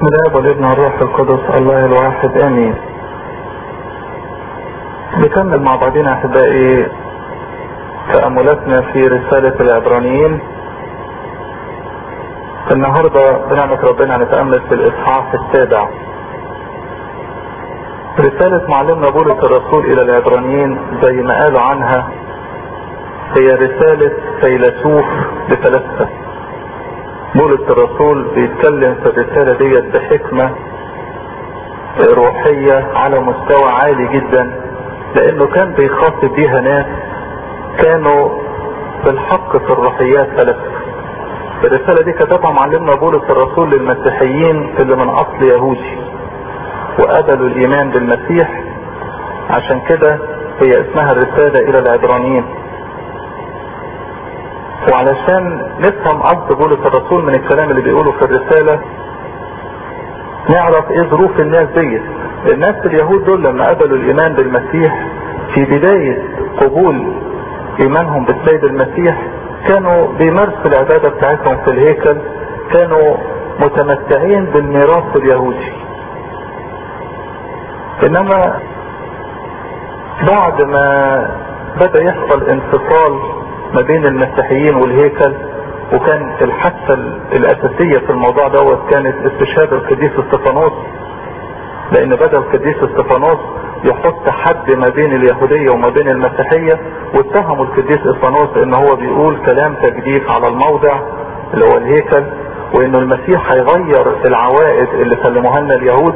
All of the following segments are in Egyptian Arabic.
بسم الله والابن والروح القدس الله الواحد امين نكمل مع بعضنا احبائي تأملاتنا في رسالة العبرانيين النهاردة بنعمة ربنا هنتأمل في الإصحاح السابع رسالة معلمنا بولس الرسول إلى العبرانيين زي ما قالوا عنها هي رسالة فيلسوف بفلسفة بولس الرسول بيتكلم في الرسالة ديت بحكمة روحية على مستوى عالي جدا لانه كان بيخاطب بيها ناس كانوا بالحق في الروحيات فلسفة الرسالة دي كتبها معلمنا بولس الرسول للمسيحيين اللي من اصل يهودي وقبلوا الايمان بالمسيح عشان كده هي اسمها الرسالة الى العبرانيين وعلشان نفهم قصد بولس الرسول من الكلام اللي بيقوله في الرسالة نعرف ايه ظروف الناس ديت الناس اليهود دول لما قبلوا الايمان بالمسيح في بداية قبول ايمانهم بالسيد المسيح كانوا بيمارسوا العبادة بتاعتهم في الهيكل كانوا متمتعين بالميراث اليهودي انما بعد ما بدأ يحصل انفصال ما بين المسيحيين والهيكل وكان الحادثة الأساسية في الموضوع دوت كانت استشهاد القديس استفانوس لأن بدأ القديس استفانوس يحط حد ما بين اليهودية وما بين المسيحية واتهموا القديس استفانوس ان هو بيقول كلام تجديف على الموضع اللي هو الهيكل وانه المسيح هيغير العوائد اللي سلموها لنا اليهود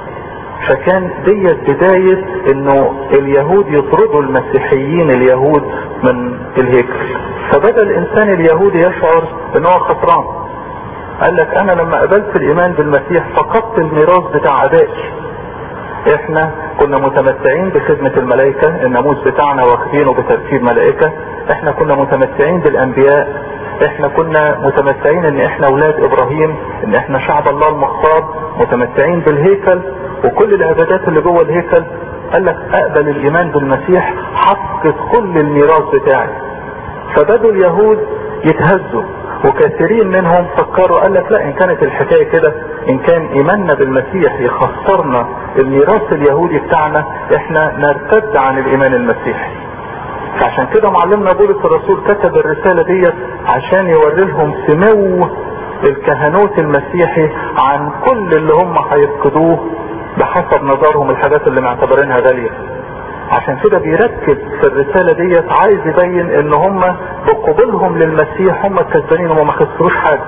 فكان ديت بداية انه اليهود يطردوا المسيحيين اليهود من الهيكل فبدأ الانسان اليهودي يشعر ان هو خسران قال لك انا لما قبلت الايمان بالمسيح فقدت الميراث بتاع ابائي احنا كنا متمتعين بخدمة الملائكة الناموس بتاعنا واخدينه بترتيب ملائكة احنا كنا متمتعين بالانبياء احنا كنا متمتعين ان احنا اولاد ابراهيم ان احنا شعب الله المختار متمتعين بالهيكل وكل العبادات اللي جوه الهيكل قال لك اقبل الايمان بالمسيح حقق كل الميراث بتاعي فبدوا اليهود يتهزوا وكثيرين منهم فكروا قال لك لا ان كانت الحكاية كده ان كان ايماننا بالمسيح يخسرنا الميراث اليهودي بتاعنا احنا نرتد عن الايمان المسيحي فعشان كده معلمنا بولس الرسول كتب الرسالة ديت عشان يوري لهم سمو الكهنوت المسيحي عن كل اللي هم هيفقدوه بحسب نظرهم الحاجات اللي معتبرينها غالية عشان كده بيركز في الرسالة ديت عايز يبين ان هم بقبولهم للمسيح هم الكسبانين وما خسروش حاجة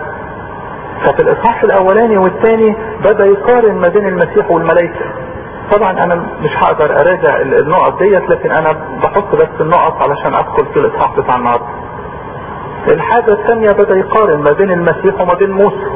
ففي الاصحاح الاولاني والثاني بدأ يقارن ما بين المسيح والملائكة طبعا انا مش هقدر اراجع النقط ديت لكن انا بحط بس النقط علشان ادخل في الاصحاح بتاع النهارده الحاجة الثانية بدأ يقارن ما بين المسيح وما بين موسى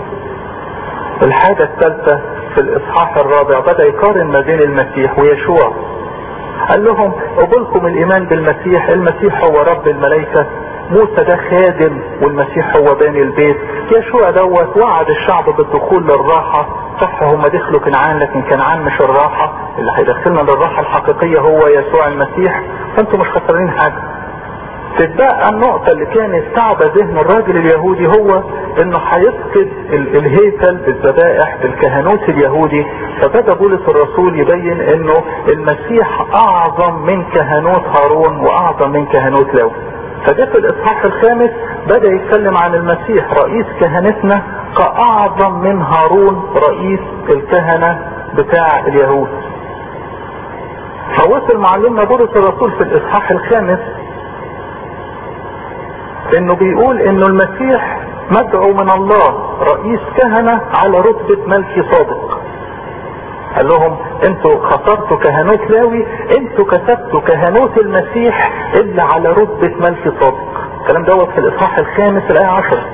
الحاجة الثالثة في الاصحاح الرابع بدأ يقارن ما بين المسيح ويشوع قال لهم قبولكم الايمان بالمسيح المسيح هو رب الملائكة موسى ده خادم والمسيح هو باني البيت يشوع دوت وعد الشعب بالدخول للراحة صح هم دخلوا كنعان لكن كنعان مش الراحة اللي هيدخلنا للراحة الحقيقية هو يسوع المسيح فانتم مش خسرانين حاجة تتبقى النقطة اللي كانت تعب ذهن الراجل اليهودي هو انه هيفقد الهيكل بالذبائح بالكهنوت اليهودي فبدأ بولس الرسول يبين انه المسيح اعظم من كهنوت هارون واعظم من كهنوت لاوي فده في الاصحاح الخامس بدأ يتكلم عن المسيح رئيس كهنتنا كاعظم من هارون رئيس الكهنة بتاع اليهود فوصل معلمنا بولس الرسول في الاصحاح الخامس انه بيقول انه المسيح مدعو من الله رئيس كهنة على رتبة ملكي صادق قال لهم انتوا خسرتوا كهنوت لاوي انتوا كسبتوا كهنوت المسيح اللي على رتبة ملكي صادق الكلام دوت في الاصحاح الخامس الايه عشرة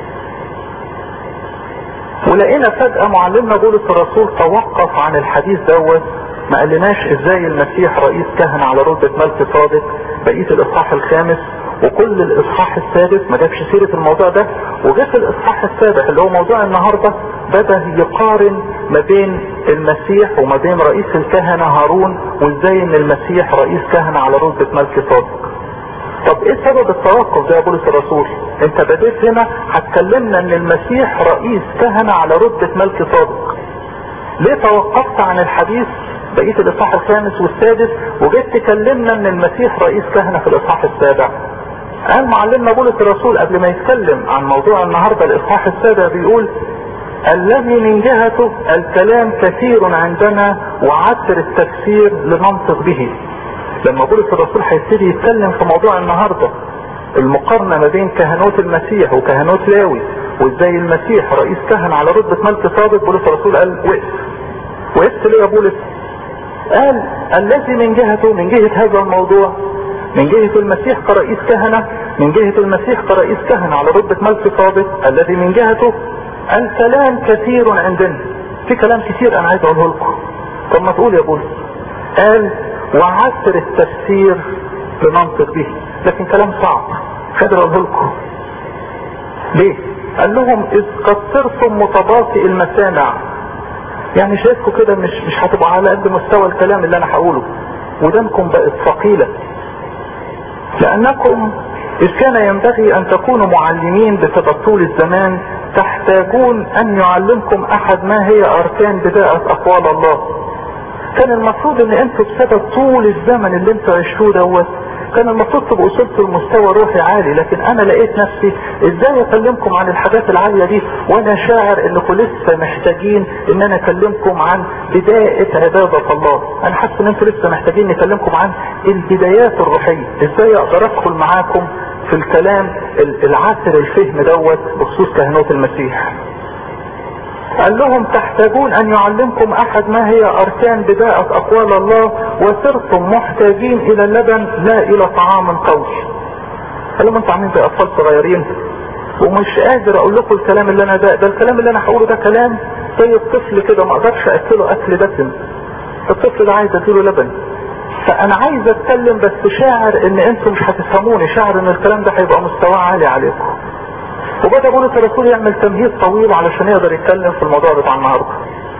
ولقينا فجأة معلمنا بولس الرسول توقف عن الحديث دوت ما قالناش ازاي المسيح رئيس كهنة على رتبة ملك صادق بقية الاصحاح الخامس وكل الاصحاح السادس ما جابش سيرة الموضوع ده وجه في الاصحاح السابع اللي هو موضوع النهاردة بدأ يقارن ما بين المسيح وما بين رئيس الكهنة هارون وازاي ان المسيح رئيس كهنة على رتبة ملك صادق طب ايه سبب التوقف ده يا بولس الرسول انت بديت هنا هتكلمنا ان المسيح رئيس كهنة على رتبة ملك صادق ليه توقفت عن الحديث بقية الاصحاح الخامس والسادس وجيت تكلمنا ان المسيح رئيس كهنة في الاصحاح السابع قال معلمنا بولس الرسول قبل ما يتكلم عن موضوع النهاردة الاصحاح السابع بيقول الذي من جهته الكلام كثير عندنا وعسر التفسير لننطق به لما بولس الرسول هيبتدي يتكلم في موضوع النهارده المقارنه ما بين كهنوت المسيح وكهنوت لاوي وازاي المسيح رئيس كهنه على رتبه ملك صادق بولس الرسول قال وقف وقفت ليه يا بولس؟ قال الذي من جهته من جهه هذا الموضوع من جهة المسيح كرئيس كهنة من جهة المسيح كرئيس كهنة على رتبة ملك صادق الذي من جهته الكلام كثير عندنا في كلام كثير انا عايز اقوله لكم طب ما تقول يا بولس قال وعسر التفسير بمنطق به لكن كلام صعب قادر اقوله لكم ليه قال لهم اذ قد صرتم متباطئ المسامع يعني شايفكم كده مش مش هتبقى على قد مستوى الكلام اللي انا هقوله ودانكم بقت ثقيله لانكم اذ كان ينبغي ان تكونوا معلمين بسبب طول الزمان تحتاجون ان يعلمكم احد ما هي اركان بداءة اقوال الله كان المفروض ان انتوا بسبب طول الزمن اللي انتوا عشتوه دوت كان المفروض تبقوا وصلتوا لمستوى روحي عالي لكن انا لقيت نفسي ازاي اكلمكم عن الحاجات العالية دي وانا شاعر انكم لسه محتاجين ان انا اكلمكم عن بداية عبادة الله انا حاسس ان انتوا لسه محتاجين نكلمكم عن البدايات الروحية ازاي اقدر ادخل معاكم في الكلام العسر الفهم دوت بخصوص كهنوت المسيح قال لهم تحتاجون ان يعلمكم احد ما هي اركان بداءة اقوال الله وصرتم محتاجين الى اللبن لا الى طعام قوي قال لهم انتوا عاملين زي اطفال صغيرين ومش قادر اقول لكم الكلام اللي انا ده ده الكلام اللي انا هقوله ده كلام زي الطفل كده ما اقدرش اكله اكل دسم الطفل ده عايز اديله لبن فانا عايز اتكلم بس شاعر ان انتم مش هتفهموني شاعر ان الكلام ده هيبقى مستواه عالي عليكم وبدأ بولس الرسول يعمل تمهيد طويل علشان يقدر يتكلم في الموضوع بتاع النهارده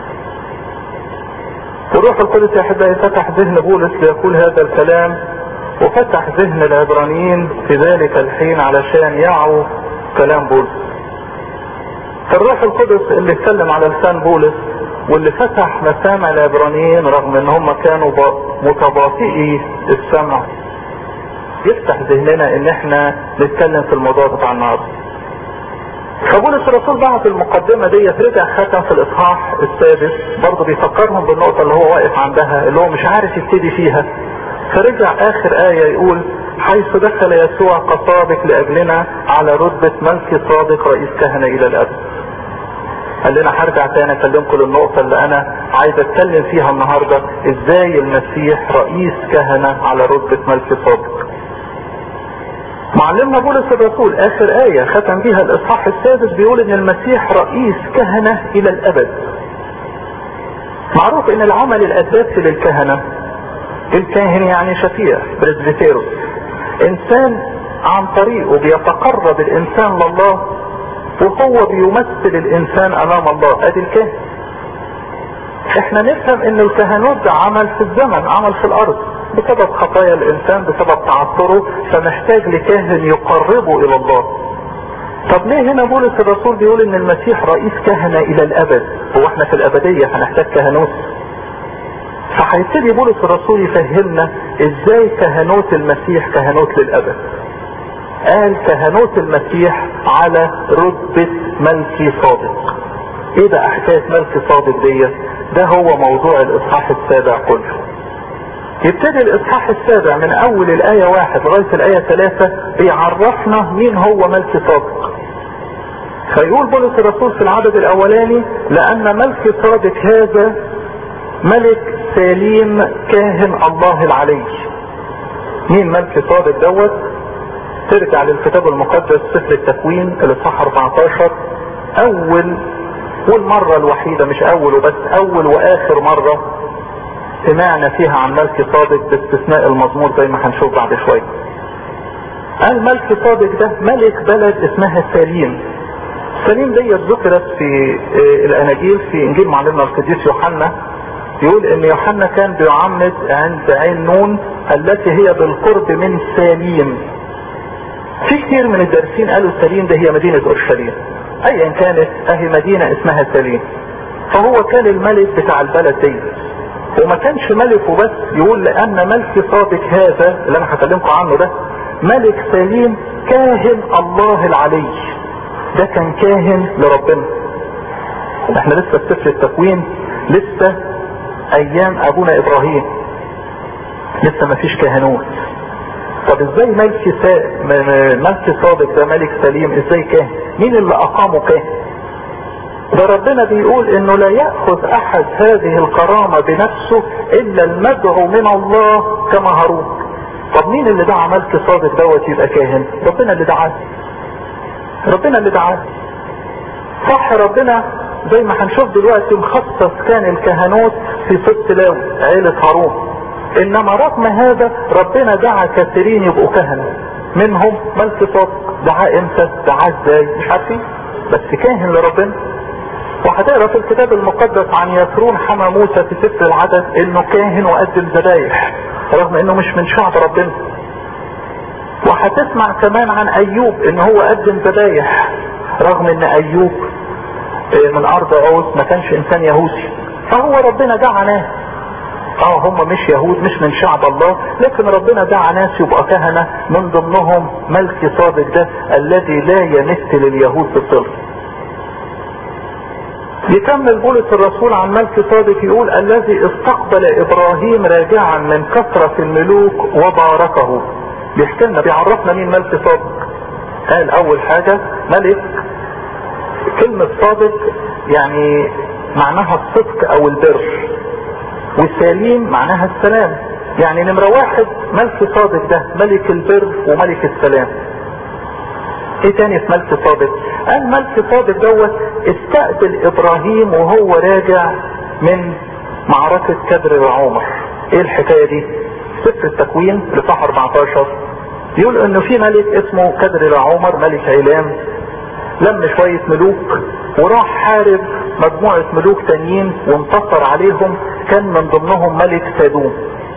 والروح القدس يا احبائي فتح ذهن بولس ليقول هذا الكلام وفتح ذهن العبرانيين في ذلك الحين علشان يعوا كلام بولس فالروح القدس اللي اتكلم على لسان بولس واللي فتح مسامع العبرانيين رغم ان هم كانوا متباطئي السمع يفتح ذهننا ان احنا نتكلم في الموضوع بتاع النهارده فبولس الرسول بعد المقدمة دي رجع ختم في الاصحاح السادس برضه بيفكرهم بالنقطة اللي هو واقف عندها اللي هو مش عارف يبتدي فيها فرجع اخر آية يقول حيث دخل يسوع كصادق لاجلنا على رتبة ملك صادق رئيس كهنة الى الابد قال لنا هرجع تاني اكلمكم للنقطة اللي انا عايز اتكلم فيها النهاردة ازاي المسيح رئيس كهنة على رتبة ملك صادق معلمنا بولس الرسول اخر آية ختم بها الاصحاح السادس بيقول ان المسيح رئيس كهنة الى الابد معروف ان العمل الاساسي للكهنة الكاهن يعني شفيع بريزبيتيروس انسان عن طريقه بيتقرب الانسان لله وهو بيمثل الانسان امام الله ادي الكاهن احنا نفهم ان الكهنوت ده عمل في الزمن عمل في الارض بسبب خطايا الانسان بسبب تعثره فمحتاج لكاهن يقربه الى الله طب ليه هنا بولس الرسول بيقول ان المسيح رئيس كهنة الى الابد هو احنا في الابدية هنحتاج كهنوت فهيبتدي بولس الرسول يفهمنا ازاي كهنوت المسيح كهنوت للابد قال كهنوت المسيح على رتبة ملكي صادق ايه ده حكاية ملك صادق دي ده هو موضوع الاصحاح السابع كله يبتدي الاصحاح السابع من اول الاية واحد لغاية الاية ثلاثة بيعرفنا مين هو ملك صادق فيقول بولس الرسول في العدد الاولاني لان ملك صادق هذا ملك سليم كاهن الله العلي مين ملك صادق دوت ترجع للكتاب المقدس سفر التكوين الاصحاح 14 اول والمرة الوحيدة مش اول وبس اول واخر مرة سمعنا فيها عن ملك صادق باستثناء المزمور زي ما هنشوف بعد شوية قال ملك صادق ده ملك بلد اسمها سليم سليم دي ذكرت في الاناجيل في انجيل معلمنا القديس يوحنا يقول ان يوحنا كان بيعمد عند عين نون التي هي بالقرب من سليم في كتير من الدارسين قالوا سليم ده هي مدينة اورشليم ايا كانت اهي مدينة اسمها سليم فهو كان الملك بتاع البلد دي وما كانش ملك وبس يقول لان ملك صادق هذا اللي انا هكلمكم عنه ده ملك سليم كاهن الله العلي ده كان كاهن لربنا احنا لسه في سفر التكوين لسه ايام ابونا ابراهيم لسه ما فيش كهنوت طب ازاي ملك سا... ملك صادق ده ملك سليم ازاي كاهن مين اللي اقامه كاهن ده ربنا بيقول انه لا يأخذ احد هذه الكرامة بنفسه الا المدعو من الله كما هارون طب مين اللي دعا ملك صادق دوت يبقى كاهن ربنا اللي دعاه ربنا اللي دعاه صح ربنا زي ما هنشوف دلوقتي مخصص كان الكهنوت في ست لاوي عيلة هارون انما رغم هذا ربنا دعا كثيرين يبقوا كهنة منهم ملك صادق دعاه امتى دعاه ازاي مش عارفين بس كاهن لربنا وهتقرا في الكتاب المقدس عن يسرون حمى موسى في سفر العدد انه كاهن وقدم ذبايح رغم انه مش من شعب ربنا وهتسمع كمان عن ايوب ان هو قدم ذبايح رغم ان ايوب من ارض عوز ما كانش انسان يهودي فهو ربنا دعا ناس اه هم مش يهود مش من شعب الله لكن ربنا دعا ناس يبقى كهنة من ضمنهم ملك صادق ده الذي لا يمثل اليهود بالصلب يكمل بولس الرسول عن ملك صادق يقول الذي استقبل ابراهيم راجعا من كثرة الملوك وباركه بيحكي لنا بيعرفنا مين ملك صادق قال اول حاجة ملك كلمة صادق يعني معناها الصدق او البر والسليم معناها السلام يعني نمرة واحد ملك صادق ده ملك البر وملك السلام ايه تاني في ملك صادق قال ملك صادق دوت استقبل ابراهيم وهو راجع من معركة كدر العمر ايه الحكاية دي سفر التكوين لصح 14 يقول انه في ملك اسمه كدر العمر ملك علام لم شوية ملوك وراح حارب مجموعة ملوك تانيين وانتصر عليهم كان من ضمنهم ملك سادوم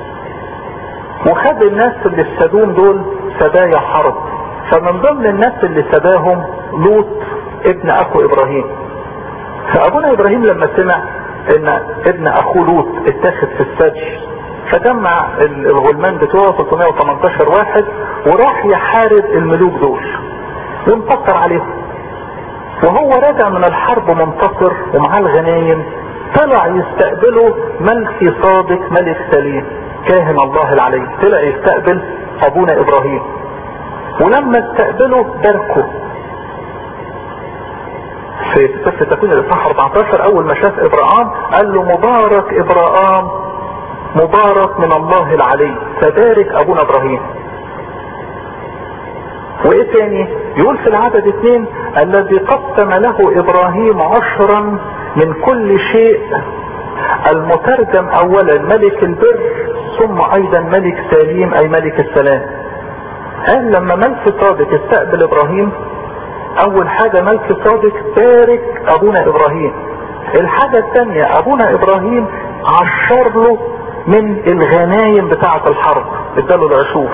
وخد الناس اللي في سادوم دول سبايا حرب فمن ضمن الناس اللي سباهم لوط ابن اخو ابراهيم فابونا ابراهيم لما سمع ان ابن اخو لوط اتاخد في السجن فجمع الغلمان بتوعه 318 واحد وراح يحارب الملوك دول وانتصر عليهم وهو راجع من الحرب منتصر ومعاه الغنايم طلع يستقبله ملك صادق ملك سليم كاهن الله العلي طلع يستقبل ابونا ابراهيم ولما استقبله باركه في سفر التكوين الاصحاح 14 اول ما شاف ابراهام قال له مبارك ابراهام مبارك من الله العلي فبارك ابونا ابراهيم وايه تاني يقول في العدد اثنين الذي قسم له ابراهيم عشرا من كل شيء المترجم اولا ملك البر ثم ايضا ملك سليم اي ملك السلام قال لما ملك صادق استقبل ابراهيم اول حاجة ملك صادق بارك ابونا ابراهيم الحاجة الثانية ابونا ابراهيم عشر له من الغنايم بتاعة الحرب اداله العشور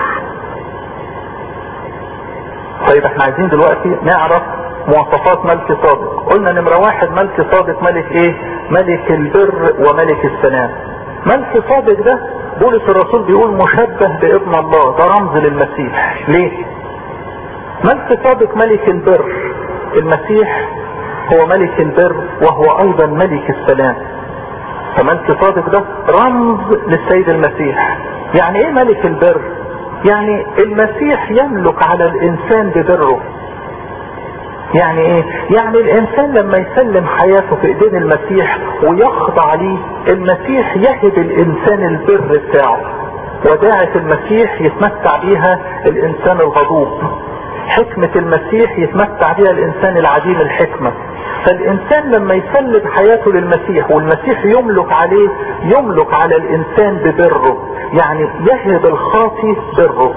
طيب احنا عايزين دلوقتي نعرف مواصفات ملك صادق قلنا نمرة واحد ملك صادق ملك ايه ملك البر وملك السلام ملك صادق ده بولس الرسول بيقول مشبه بابن الله ده رمز للمسيح ليه ملك صادق ملك البر المسيح هو ملك البر وهو ايضا ملك السلام فملك صادق ده رمز للسيد المسيح يعني ايه ملك البر يعني المسيح يملك على الانسان ببره يعني ايه يعني الانسان لما يسلم حياته في ايدين المسيح ويخضع ليه المسيح يهب الانسان البر بتاعه وداعة المسيح يتمتع بيها الانسان الغضوب حكمة المسيح يتمتع بيها الانسان العديم الحكمة فالانسان لما يسلم حياته للمسيح والمسيح يملك عليه يملك على الانسان ببره يعني يهب الخاطي بره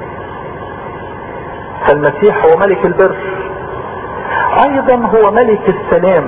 فالمسيح هو ملك البر ايضا هو ملك السلام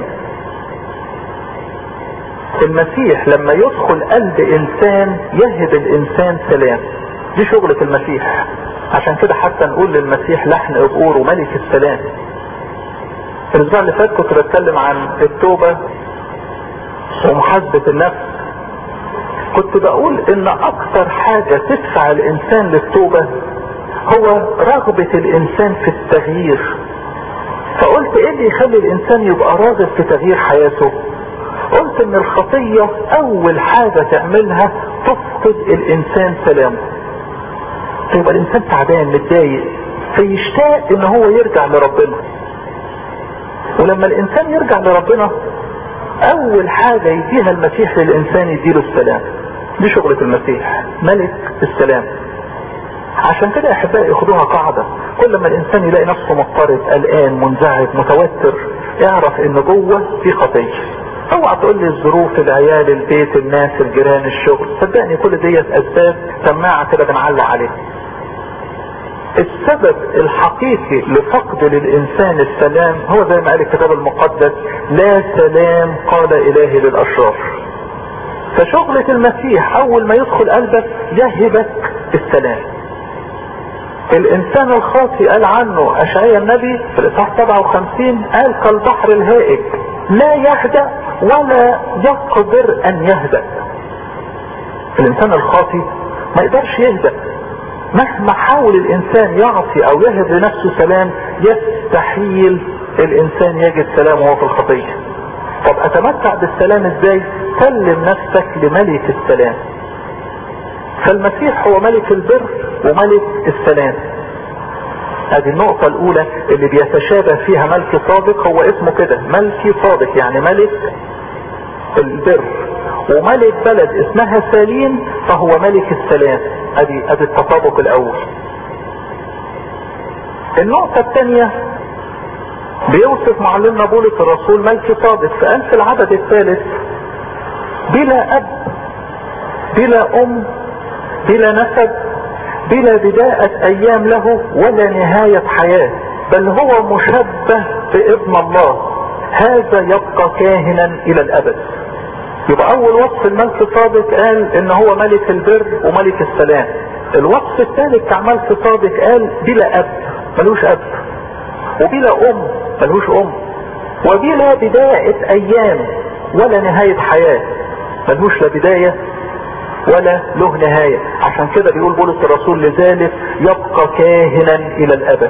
المسيح لما يدخل قلب انسان يهب الانسان سلام دي شغلة المسيح عشان كده حتى نقول للمسيح لحن ابقور وملك السلام الاسبوع اللي فات كنت بتكلم عن التوبة ومحاسبة النفس كنت بقول ان اكتر حاجة تدفع الانسان للتوبة هو رغبة الانسان في التغيير فقلت ايه اللي يخلي الانسان يبقى راغب في تغيير حياته قلت ان الخطية اول حاجة تعملها تفقد الانسان سلامه يبقى الانسان تعبان متضايق فيشتاق ان هو يرجع لربنا ولما الانسان يرجع لربنا اول حاجة يديها المسيح للانسان يديله السلام دي شغلة المسيح ملك السلام عشان كده يا احبائي ياخدوها قاعدة كل ما الانسان يلاقي نفسه مضطرب قلقان منزعج متوتر اعرف ان جوه في خطيه اوعى تقول لي الظروف العيال البيت الناس الجيران الشغل صدقني كل ديت اسباب سماعه كده بنعلق عليها السبب الحقيقي لفقد للانسان السلام هو زي ما قال الكتاب المقدس لا سلام قال الهي للاشرار فشغلة المسيح اول ما يدخل قلبك يهبك السلام الانسان الخاطي قال عنه اشعياء النبي في الاصحاح 57 قال كالبحر الهائج لا يهدأ ولا يقدر ان يهدأ الانسان الخاطي ما يقدرش يهدأ مهما حاول الانسان يعطي او يهب لنفسه سلام يستحيل الانسان يجد سلام وهو في الخطية طب اتمتع بالسلام ازاي سلم نفسك لملك السلام فالمسيح هو ملك البر وملك السلام هذه النقطة الأولى اللي بيتشابه فيها ملك صادق هو اسمه كده ملكي صادق يعني ملك البر وملك بلد اسمها سليم فهو ملك السلام ادي ادي التطابق الاول النقطة الثانية بيوصف معلمنا بولس الرسول ملك صادق فقال في العدد الثالث بلا اب بلا ام بلا نسب بلا بداية ايام له ولا نهاية حياة بل هو مشبه بابن الله هذا يبقى كاهنا الى الابد يبقى اول وصف الملك صادق قال ان هو ملك البر وملك السلام الوصف الثالث بتاع ملك صادق قال بلا اب ملوش اب وبلا ام ملوش ام وبلا بداية ايام ولا نهاية حياة ملوش لا بداية ولا له نهاية عشان كده بيقول بولس الرسول لذلك يبقى كاهنا الى الابد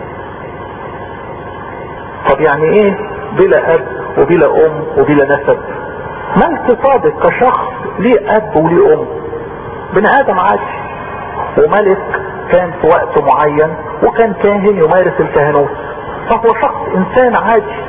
طب يعني ايه بلا اب وبلا ام وبلا نسب ملك صادق كشخص ليه اب وليه ام بني ادم عادي وملك كان في وقت معين وكان كاهن يمارس الكهنوت فهو شخص انسان عادي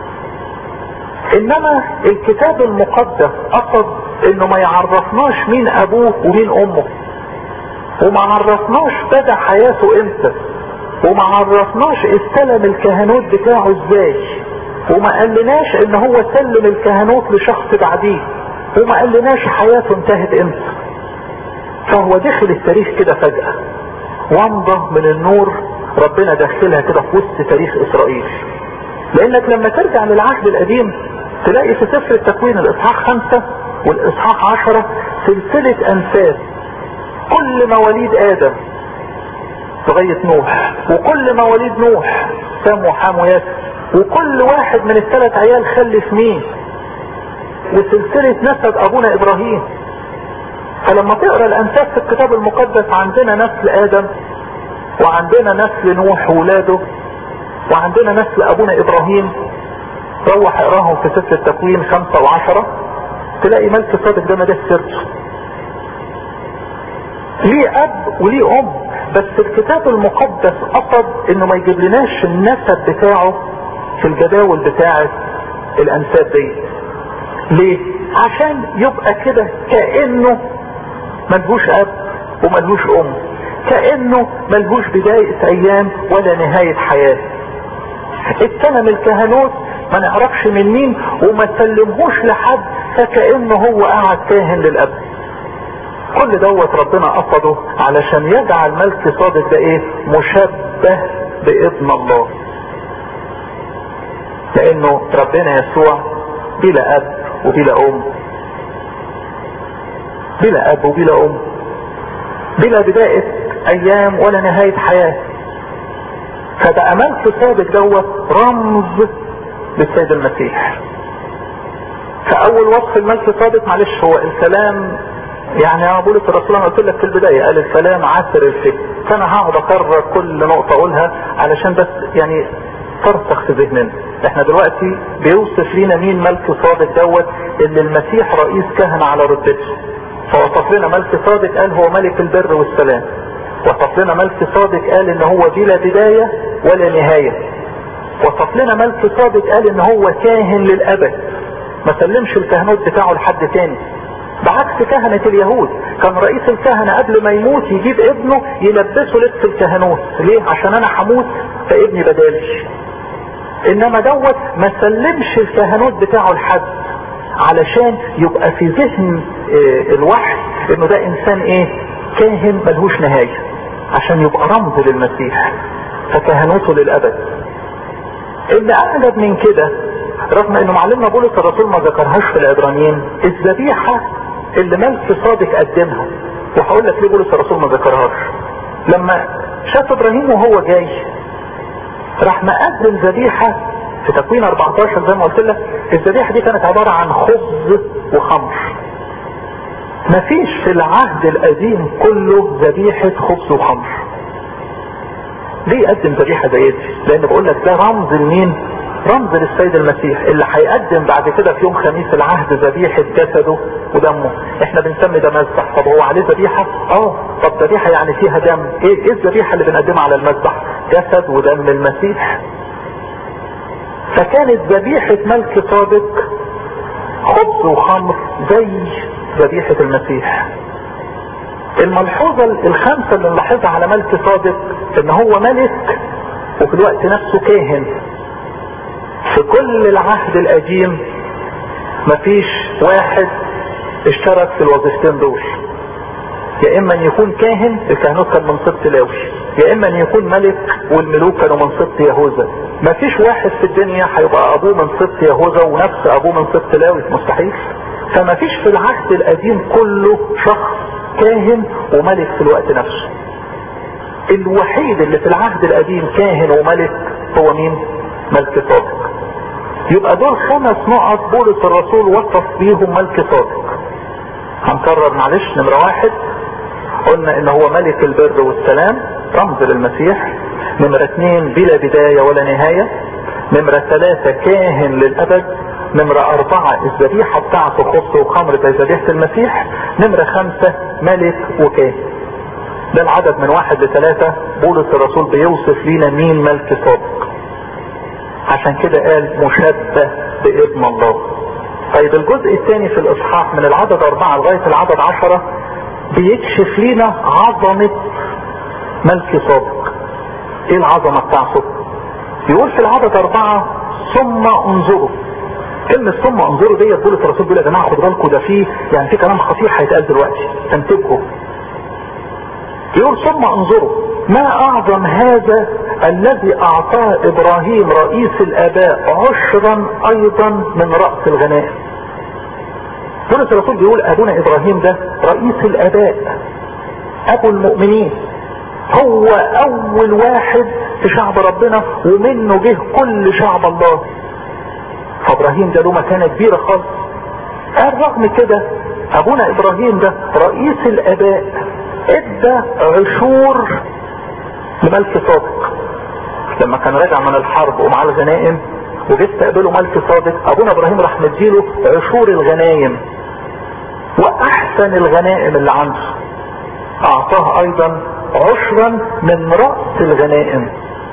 انما الكتاب المقدس قصد انه ما يعرفناش مين ابوه ومين امه وما عرفناش بدا حياته امتى وما عرفناش استلم الكهنوت بتاعه ازاي وما قالناش ان هو سلم الكهنوت لشخص بعديه وما قالناش حياته انتهت امتى فهو دخل التاريخ كده فجأة ومضة من النور ربنا دخلها كده في وسط تاريخ اسرائيل لانك لما ترجع للعهد القديم تلاقي في سفر التكوين الاصحاح خمسة والاصحاح عشرة سلسلة انساب كل مواليد ادم لغاية نوح وكل مواليد نوح سام وحام وياسر وكل واحد من الثلاث عيال خلف مين وسلسلة نسب ابونا ابراهيم فلما تقرا الانساب في الكتاب المقدس عندنا نسل ادم وعندنا نسل نوح وولاده وعندنا نسل ابونا ابراهيم روح اقراهم في سفر التكوين خمسة وعشرة تلاقي ملك صادق ده ما ده سيرته ليه اب وليه ام بس الكتاب المقدس قصد انه ما يجيب لناش النسب بتاعه في الجداول بتاعه الانساب دي ليه عشان يبقى كده كأنه ملهوش اب وملهوش ام كأنه ملهوش بداية ايام ولا نهاية حياة اتسلم الكهنوت ما نعرفش من مين وما سلمهوش لحد فكأنه هو قاعد كاهن للأب كل دوت ربنا قصده علشان يجعل ملك صادق ده ايه مشبه بابن الله لانه ربنا يسوع بلا اب وبلا ام بلا اب وبلا ام بلا بداية ايام ولا نهاية حياة فبقى ملك صادق دوت رمز للسيد المسيح فاول وصف الملك صادق معلش هو الكلام يعني يا بولس الرسول انا قلت لك في البدايه قال الكلام عسر الفكر فانا هقعد اكرر كل نقطه اقولها علشان بس يعني ترسخ في ذهننا احنا دلوقتي بيوصف لينا مين ملك صادق دوت اللي المسيح رئيس كهنه على رتبته فوصف لنا ملك صادق قال هو ملك البر والسلام وصف لنا ملك صادق قال ان هو بلا بدايه ولا نهايه وصف لنا ملك صادق قال ان هو كاهن للابد ما سلمش الكهنوت بتاعه لحد تاني بعكس كهنة اليهود كان رئيس الكهنة قبل ما يموت يجيب ابنه يلبسه لبس الكهنوت ليه عشان انا هموت فابني بدالي انما دوت ما سلمش الكهنوت بتاعه لحد علشان يبقى في ذهن اه الوحي انه ده انسان ايه كاهن ملهوش نهاية عشان يبقى رمز للمسيح فكهنوته للابد اللي اعجب من كده رغم انه معلمنا بولس الرسول ما ذكرهاش في العبرانيين الذبيحة اللي ملك صادق قدمها وهقول لك ليه بولس الرسول ما ذكرهاش لما شاف ابراهيم وهو جاي راح مقدم ذبيحة في تكوين 14 زي ما قلت لك الذبيحة دي كانت عبارة عن خبز وخمر مفيش في العهد القديم كله ذبيحة خبز وخمر ليه يقدم ذبيحة زي دي لان بقول لك ده رمز لمين رمز للسيد المسيح اللي هيقدم بعد كده في يوم خميس العهد ذبيحة جسده ودمه احنا بنسمي ده مذبح طب هو عليه ذبيحة اه طب ذبيحة يعني فيها دم ايه ايه الذبيحة اللي بنقدمها على المذبح جسد ودم المسيح فكانت ذبيحة ملك صادق خبز وخمر زي ذبيحة المسيح الملحوظة الخامسة اللي نلاحظها على ملك صادق ان هو ملك وفي الوقت نفسه كاهن في كل العهد القديم مفيش واحد اشترك في الوظيفتين دول يا اما ان يكون كاهن الكهنوت كان من سبط لاوي يا اما ان يكون ملك والملوك كانوا من سبط يهوذا مفيش واحد في الدنيا هيبقى ابوه من سبط يهوذا ونفس ابوه من سبط لاوي مستحيل فمفيش في العهد القديم كله شخص كاهن وملك في الوقت نفسه الوحيد اللي في العهد القديم كاهن وملك هو مين ملك صادق يبقى دول خمس نقط بولس الرسول وصف بيهم ملك صادق هنكرر معلش نمرة واحد قلنا ان هو ملك البر والسلام رمز للمسيح نمرة اثنين بلا بداية ولا نهاية نمرة ثلاثة كاهن للأبد نمرة أربعة الذبيحة بتاعته خبز وخمر زي ذبيحة المسيح نمرة خمسة ملك وكاهن ده العدد من واحد لثلاثة بولس الرسول بيوصف لينا مين ملك صادق عشان كده قال مشبه بابن الله طيب الجزء الثاني في الاصحاح من العدد اربعة لغاية العدد عشرة بيكشف لنا عظمة ملك صادق ايه العظمة بتاعته يقول في العدد اربعة ثم انظروا كلمة ثم انظروا ديت بولس الرسول بيقول يا جماعة خدوا بالكم ده فيه يعني في كلام خطير هيتقال دلوقتي تنتبهوا يقول ثم انظروا ما اعظم هذا الذي اعطاه ابراهيم رئيس الاباء عشرا ايضا من رأس الغنائم بولس الرسول بيقول ابونا ابراهيم ده رئيس الاباء ابو المؤمنين هو اول واحد في شعب ربنا ومنه جه كل شعب الله فابراهيم ده له مكانة كبيرة خالص قال رغم كده ابونا ابراهيم ده رئيس الاباء ادى عشور لملك صادق لما كان راجع من الحرب ومعاه الغنائم وجه استقبله ملك صادق ابونا ابراهيم راح مديله عشور الغنايم واحسن الغنائم اللي عنده اعطاه ايضا عشرا من رأس الغنائم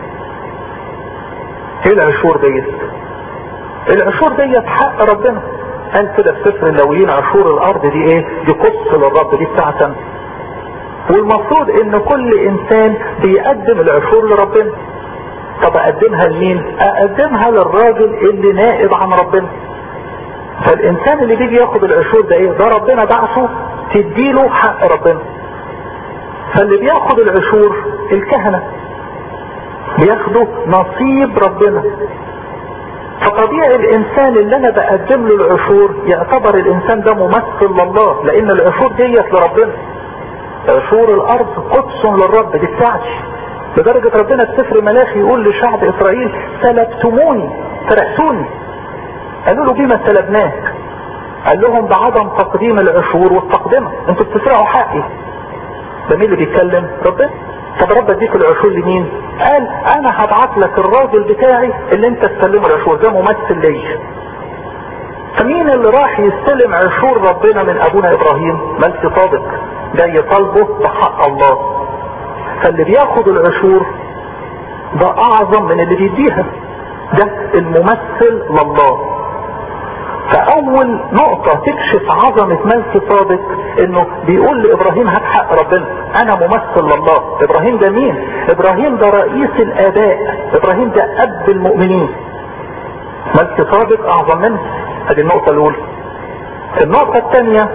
ايه العشور ديت العشور ديت حق ربنا قال كده في سفر اللاويين عشور الارض دي ايه دي قدس للرب دي بتاعتنا والمفروض ان كل انسان بيقدم العشور لربنا طب اقدمها لمين اقدمها للراجل اللي نائب عن ربنا فالانسان اللي بيجي ياخد العشور ده ايه ده ربنا بعثه تديله حق ربنا فاللي بياخد العشور الكهنة بياخدوا نصيب ربنا فطبيعي الانسان اللي انا بقدم له العشور يعتبر الانسان ده ممثل لله لان العشور ديت لربنا عشور الارض قدس للرب دي بتاعتي لدرجة ربنا في سفر ملاخي يقول لشعب اسرائيل سلبتموني سرقتوني قالوا له بما سلبناك قال لهم بعدم تقديم العشور والتقدمة انتوا بتسرقوا حقي ده مين اللي بيتكلم ربنا طب رب اديك العشور لمين قال انا هبعت لك الراجل بتاعي اللي انت تسلمه العشور ده ممثل ليا فمين اللي راح يستلم عشور ربنا من ابونا ابراهيم ملك صادق ده يطالبه بحق الله فاللي بياخد العشور ده اعظم من اللي بيديها ده الممثل لله فاول نقطة تكشف عظمة ملك صادق انه بيقول لابراهيم هات حق ربنا انا ممثل لله ابراهيم ده مين ابراهيم ده رئيس الاباء ابراهيم ده اب المؤمنين ملك صادق اعظم منه هذه النقطة الاولى النقطة الثانية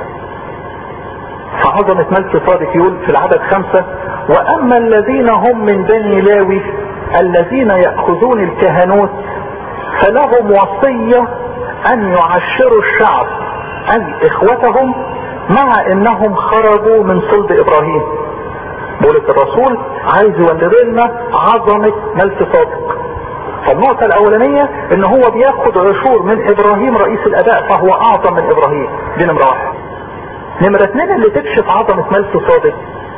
في عظمة ملك صادق يقول في العدد خمسة واما الذين هم من بني لاوي الذين يأخذون الكهنوت فلهم وصية ان يعشروا الشعب اي اخوتهم مع انهم خرجوا من صلب ابراهيم بولة الرسول عايز يولد لنا عظمة ملك صادق فالنقطة الاولانية ان هو بياخد عشور من ابراهيم رئيس الاباء فهو اعظم من ابراهيم دي نمرة واحد نمرة اتنين اللي تكشف عظمة ملك صادق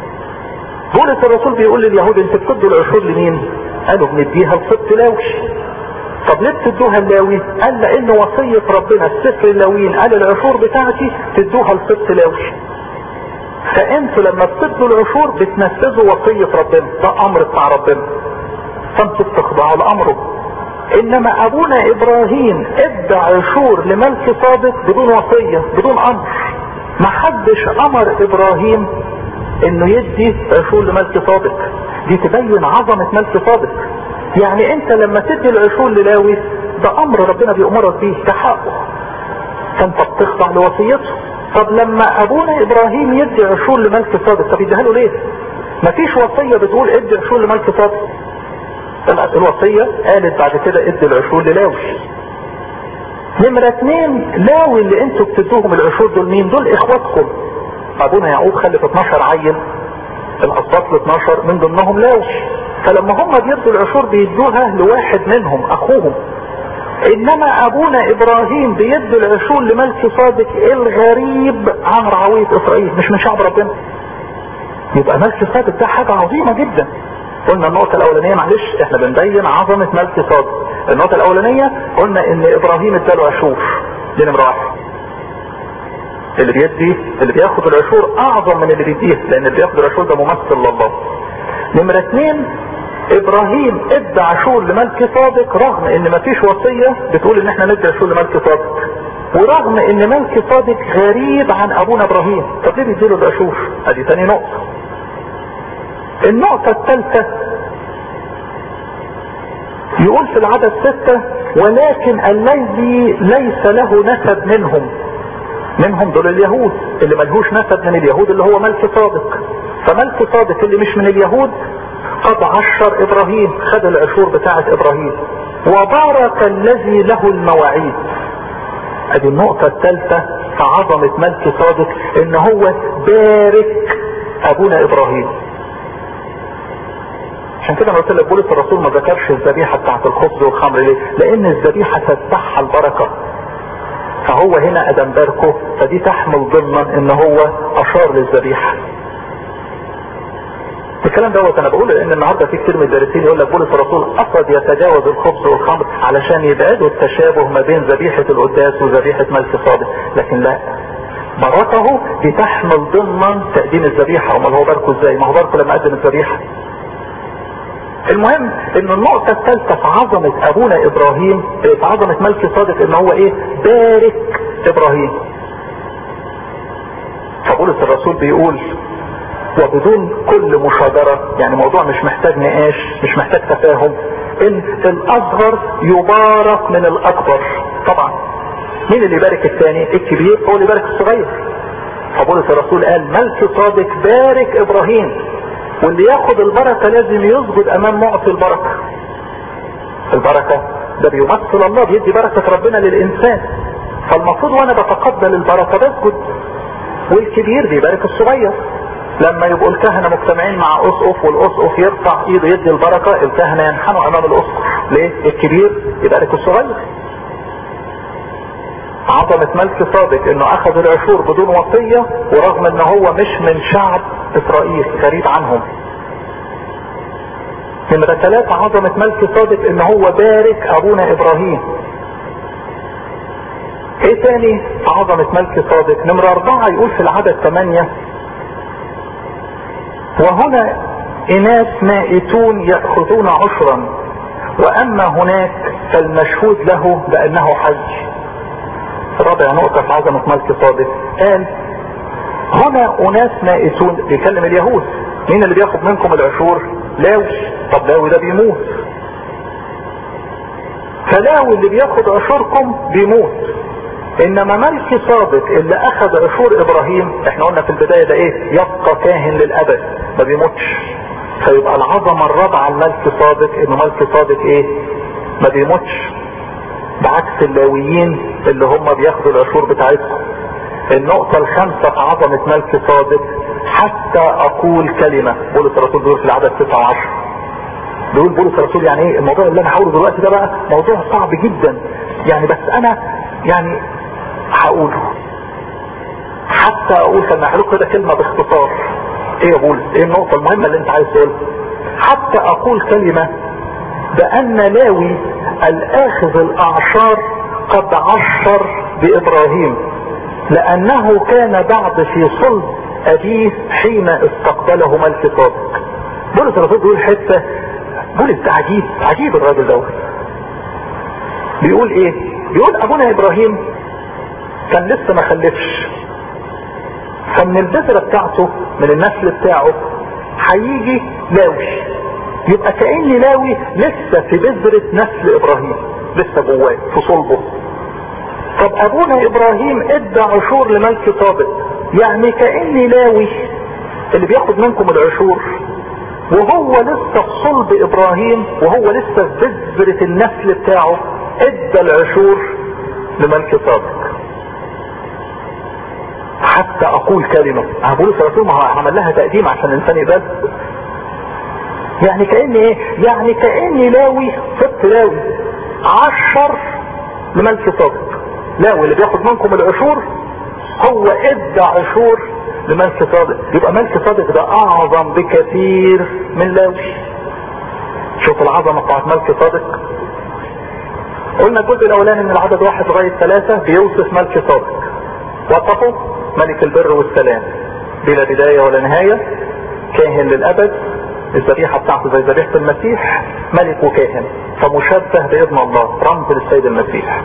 بولة الرسول بيقول لليهود انت بتدوا العشور لمين قالوا بنديها لصدق لاوش طب ليه بتدوها اللاوي قال لان وصية ربنا السفر اللاويين قال العشور بتاعتي تدوها لصدق لاوي فانتوا لما بتدوا العشور بتنفذوا وصية ربنا ده امر بتاع ربنا فانتوا بتخضعوا لامره انما ابونا ابراهيم ادى عشور لملك صادق بدون وصية بدون امر ما حدش امر ابراهيم انه يدي عشور لملك صادق دي تبين عظمة ملك صادق يعني انت لما تدي العشور للاوي ده امر ربنا بيأمرك بيه كحقه فانت بتخضع لوصيته طب لما ابونا ابراهيم يدي عشور لملك صادق طب يديها له ليه مفيش وصية بتقول ادي عشور لملك صادق الوصية قالت بعد كده ادي العشور للاوي نمرة اتنين لاوي اللي انتوا بتدوهم العشور دول مين دول اخواتكم ابونا يعقوب خلف 12 عيل الاسباط ال 12 من ضمنهم لاوي فلما هم بيدوا العشور بيدوها لواحد منهم اخوهم انما ابونا ابراهيم بيدي العشور لملك صادق الغريب عن رعوية اسرائيل مش من شعب ربنا يبقى ملك صادق ده حاجة عظيمة جدا قلنا النقطة الاولانية معلش احنا بنبين عظمة ملك صادق النقطة الاولانية قلنا ان ابراهيم اداله عشور دي نمرة واحد اللي بيدي اللي بياخد العشور اعظم من اللي بيديه لان اللي بياخد العشور ده ممثل لله نمرة اثنين ابراهيم ادى عشور لملك صادق رغم ان مفيش وصية بتقول ان احنا ندي عشور لملك صادق ورغم ان ملك صادق غريب عن ابونا ابراهيم طب ليه بيديله العشور ادي تاني نقطة النقطة الثالثة يقول في العدد ستة ولكن الذي ليس له نسب منهم منهم دول اليهود اللي ملهوش نسب من اليهود اللي هو ملك صادق فملك صادق اللي مش من اليهود قد عشر ابراهيم خد العشور بتاعة ابراهيم وبارك الذي له المواعيد ادي النقطة الثالثة في عظمة ملك صادق ان هو بارك ابونا ابراهيم عشان كده انا قلت لك بولس الرسول ما ذكرش الذبيحه بتاعت الخبز والخمر ليه؟ لان الذبيحه تتبعها البركه. فهو هنا ادم باركه فدي تحمل ضمنا ان هو اشار للذبيحه. الكلام دوت انا بقوله لان النهارده في كتير من الدارسين يقول لك بولس الرسول قصد يتجاوز الخبز والخمر علشان يبعدوا التشابه ما بين ذبيحه القداس وذبيحه ملك صادق لكن لا بركه بتحمل ضمن تقديم الذبيحه امال هو باركه ازاي؟ ما هو باركه لما قدم الذبيحه المهم ان النقطة الثالثة في عظمة ابونا ابراهيم في عظمة ملك صادق ان هو ايه بارك ابراهيم فبولس الرسول بيقول وبدون كل مشاجرة يعني موضوع مش محتاج نقاش مش محتاج تفاهم ان الاصغر يبارك من الاكبر طبعا مين اللي يبارك الثاني الكبير هو اللي يبارك الصغير فبولس الرسول قال ملك صادق بارك ابراهيم واللي ياخد البركة لازم يسجد امام معطي البركة البركة ده بيمثل الله بيدي بركة ربنا للانسان فالمفروض وانا بتقبل البركة بسجد والكبير بيبارك الصغير لما يبقوا الكهنة مجتمعين مع اسقف والاسقف يرفع ايده يدي البركة الكهنة ينحنوا امام الاسقف ليه الكبير يبارك الصغير عظمة ملك صادق انه اخذ العشور بدون وصية ورغم ان هو مش من شعب اسرائيل غريب عنهم نمرة ثلاثة عظمة ملك صادق ان هو بارك ابونا ابراهيم ايه تاني عظمة ملك صادق نمرة اربعة يقول في العدد ثمانية وهنا اناس مائتون يأخذون عشرا واما هناك فالمشهود له بانه حج رابع نقطة في عظمة ملك صادق قال هنا اناس مائتون بيكلم اليهود مين اللي بياخد منكم العشور لاوي طب لاوي ده بيموت فلاوي اللي بياخد عشوركم بيموت انما ملك صادق اللي اخذ عشور ابراهيم احنا قلنا في البداية ده ايه يبقى كاهن للابد ما بيموتش فيبقى العظمة الرابعة الملك صادق انه ملك صادق ايه ما بيموتش بعكس اللاويين اللي هم بياخدوا العشور بتاعتهم النقطة الخامسة في عظمة ملك صادق حتى اقول كلمة بولس الرسول بيقول في العدد 19 بيقول بولس الرسول يعني ايه الموضوع اللي انا هقوله دلوقتي ده بقى موضوع صعب جدا يعني بس انا يعني هقوله حتى اقول كان محلوك كده كلمة باختصار ايه يا بولس ايه النقطة المهمة اللي انت عايز تقولها حتى اقول كلمة بان لاوي الاخذ الاعشار قد عشر بابراهيم لانه كان بعد في صلب ابيه حين استقبله ملك صادق بولس الرسول بيقول حته بولس ده عجيب عجيب الراجل ده بيقول ايه بيقول ابونا ابراهيم كان لسه ما خلفش فمن البذرة بتاعته من النسل بتاعه هيجي لاوي يبقى كأن لاوي لسه في بذرة نسل ابراهيم لسه جواه في صلبه طب ابونا ابراهيم ادى عشور لملك صادق يعني كأن لاوي اللي بياخد منكم العشور وهو لسه في صلب ابراهيم وهو لسه في بذرة النسل بتاعه ادى العشور لملك صادق حتى اقول كلمة بولس الرسول ما هو عمل لها تقديم عشان الانسان يبقى يعني كأن ايه يعني كأن لاوي ست لاوي عشر لملك صادق لاوي اللي بياخد منكم العشور هو ادى عشور لملك صادق يبقى ملك صادق ده اعظم بكثير من لاوي شوف العظمة بتاعت ملك صادق قلنا الجزء الاولاني من العدد واحد لغاية ثلاثة بيوصف ملك صادق وصفه ملك البر والسلام بلا بداية ولا نهاية كاهن للابد الذبيحة بتاعته زي ذبيحة المسيح ملك وكاهن فمشبه بابن الله رمز للسيد المسيح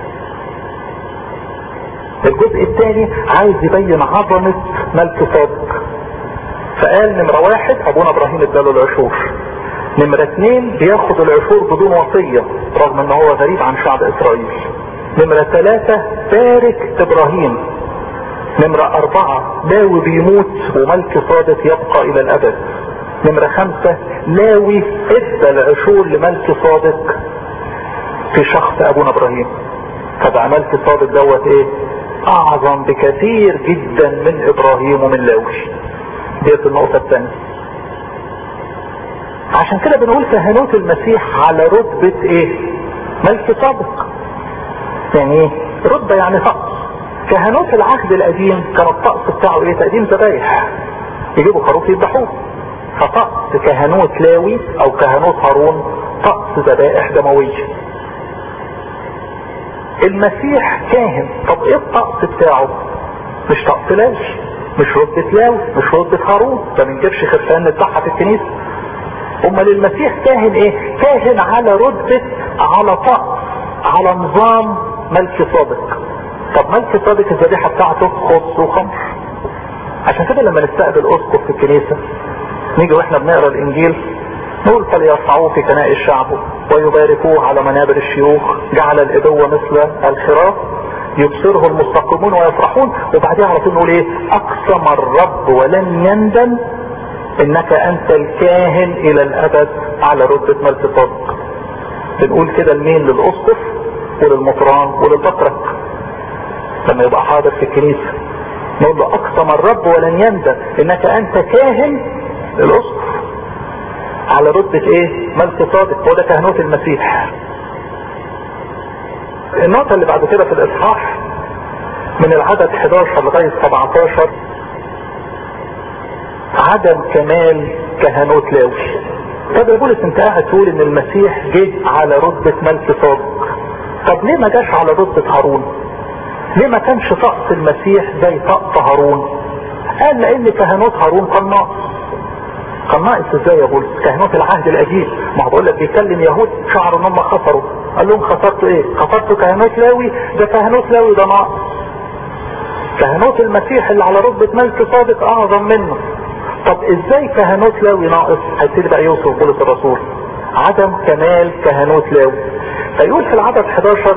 الجزء الثاني عايز يبين عظمة ملك صادق فقال نمرة واحد ابونا ابراهيم اداله العشور نمرة اثنين بياخد العشور بدون وصية رغم ان هو غريب عن شعب اسرائيل نمرة ثلاثة بارك ابراهيم نمرة اربعة لاوي بيموت وملك صادق يبقى الى الابد نمرة خمسة لاوي ادى العشور لملك صادق في شخص ابونا ابراهيم فبقى ملك صادق دوت ايه اعظم بكثير جدا من ابراهيم ومن لاوي ديت النقطة الثانية عشان كده بنقول كهنوت المسيح على رتبة ايه ملك صادق يعني ايه رتبة يعني طقس كهنوت العهد القديم كان الطقس بتاعه ايه تقديم ذبايح يجيبوا خروف يذبحوه فطقس كهنوت لاوي او كهنوت هارون طقس ذبائح دمويه المسيح كاهن طب ايه الطقس بتاعه مش طقس لاوي مش رتبة لاوي مش رتبة هارون ده ما نجيبش خرفان نذبحها في الكنيسة امال المسيح كاهن ايه كاهن على رتبة على طقس على نظام ملك صادق طب ملك صادق الذبيحة بتاعته خبز وخمر عشان كده لما نستقبل اسقف في الكنيسة نيجي واحنا بنقرا الانجيل نقول فليرفعوه في كنائس شعبه ويباركوه على منابر الشيوخ جعل الابوة مثل الخراف يبصره المستقيمون ويفرحون وبعدين على طول نقول ايه اقسم الرب ولن يندم انك انت الكاهن الى الابد على رتبة ملك صادق بنقول كده لمين للاسقف وللمطران وللبطرك لما يبقى حاضر في الكنيسة نقول له اقسم الرب ولن يندم انك انت كاهن الاسقف على رتبة ايه ملك صادق هو ده كهنوت المسيح النقطة اللي بعد كده في الاصحاح من العدد 11 لغاية 17 عدم كمال كهنوت لاوي طب يا بولس انت قاعد تقول ان المسيح جه على رتبة ملك صادق طب ليه ما جاش على رتبة هارون ليه ما كانش طقس المسيح زي طقس هارون قال لان كهنوت هارون كان ناقص كان ناقص ازاي يا بولس كهنوت العهد القديم ما هو بقول لك بيكلم يهود شعروا ان هم خسروا قال لهم خسرتوا ايه خسرتوا كهنوت لاوي ده كهنوت لاوي ده ناقص كهنوت المسيح اللي على رتبة ملك صادق اعظم منه طب ازاي كهنوت لاوي ناقص هيبتدي بقى يوصف بولس الرسول عدم كمال كهنوت لاوي فيقول في العدد 11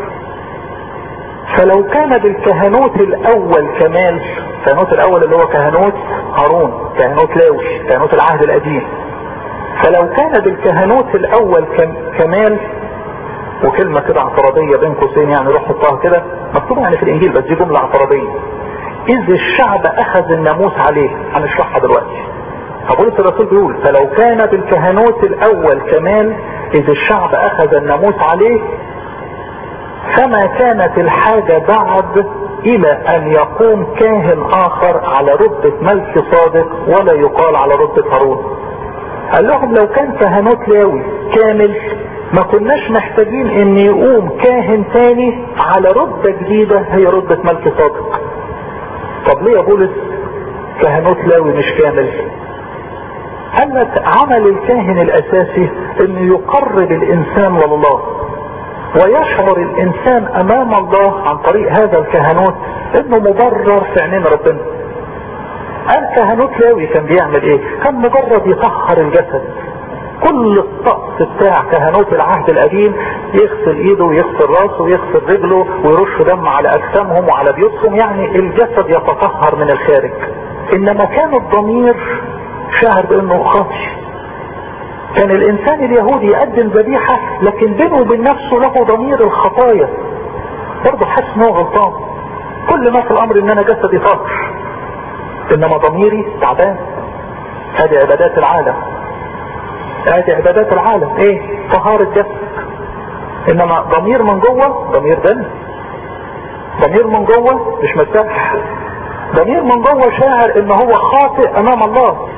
فلو كان بالكهنوت الاول كمال الكهنوت الاول اللي هو كهنوت هارون كهنوت لاوي كهنوت العهد القديم فلو كان بالكهنوت الاول كمال وكلمة كده اعتراضية بين قوسين يعني روح حطها كده مكتوبة يعني في الانجيل بس دي جملة اعتراضية اذ الشعب اخذ الناموس عليه هنشرحها دلوقتي فبولس الرسول بيقول فلو كان بالكهنوت الاول كمال اذ الشعب اخذ الناموس عليه فما كانت الحاجة بعد الى ان يقوم كاهن اخر على رتبة ملك صادق ولا يقال على رتبة هارون قال لهم لو كان كهنوت لاوي كامل ما كناش محتاجين ان يقوم كاهن تاني على رتبة جديدة هي رتبة ملك صادق طب ليه يا بولس كهنوت لاوي مش كامل قال لك عمل الكاهن الاساسي انه يقرب الانسان لله ويشعر الانسان امام الله عن طريق هذا الكهنوت انه مبرر في عينين ربنا الكهنوت لاوي كان بيعمل ايه كان مجرد يطهر الجسد كل الطقس بتاع كهنوت العهد القديم يغسل ايده ويغسل راسه ويغسل رجله ويرش دم على اجسامهم وعلى بيوتهم يعني الجسد يتطهر من الخارج انما كان الضمير شعر بانه خاطي كان الانسان اليهودي يقدم ذبيحة لكن بينه وبين نفسه له ضمير الخطايا برضه حاسس ان هو غلطان كل ما في الامر ان انا جسدي طاهر انما ضميري تعبان هذه عبادات العالم هذه عبادات العالم ايه طهارة جسد انما ضمير من جوه ضمير دم ضمير من جوه مش مرتاح ضمير من جوه شاعر ان هو خاطئ امام الله